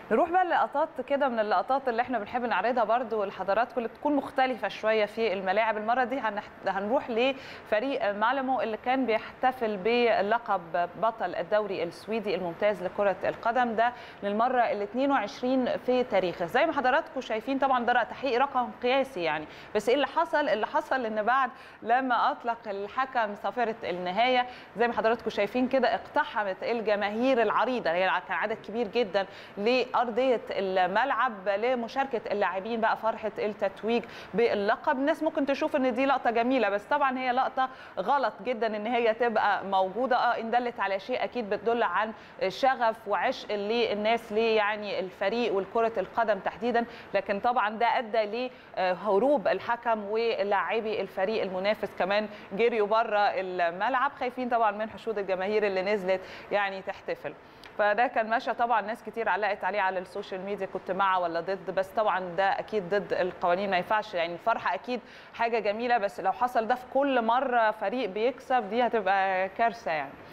نروح بقى للقطات كده من اللقطات اللي احنا بنحب نعرضها برضو لحضراتكم اللي بتكون مختلفه شويه في الملاعب المره دي هنح- هنروح لفريق مالمو اللي كان بيحتفل بلقب بطل الدوري السويدي الممتاز لكره القدم ده للمره ال 22 في تاريخه زي ما حضراتكم شايفين طبعا ده تحقيق رقم قياسي يعني بس ايه اللي حصل اللي حصل ان بعد لما اطلق الحكم صافره النهايه زي ما حضراتكم شايفين كده اقتحمت الجماهير العريضه هي كان عدد كبير جدا لارضيه الملعب لمشاركه اللاعبين بقى فرحه التتويج باللقب الناس ممكن تشوف ان دي لقطه جميله بس طبعا هي لقطه غلط جدا ان هي تبقى موجوده اه ان دلت على شيء اكيد بتدل عن شغف وعشق للناس ليه يعني الفريق والكره القدم تحديدا لكن طبعا ده ادى لهروب الحكم ولاعبي الفريق المنافس كمان جريوا بره الملعب خايفين طبعا من حشود الجماهير اللي نزلت يعني تحتفل فده كان ماشي طبعا ناس كتير علقت عليه على السوشيال ميديا كنت مع ولا ضد بس طبعا ده اكيد ضد القوانين ما ينفعش يعني الفرحه اكيد حاجه جميله بس لو حصل ده في كل مره فريق بيكسب دي هتبقى كارثه يعني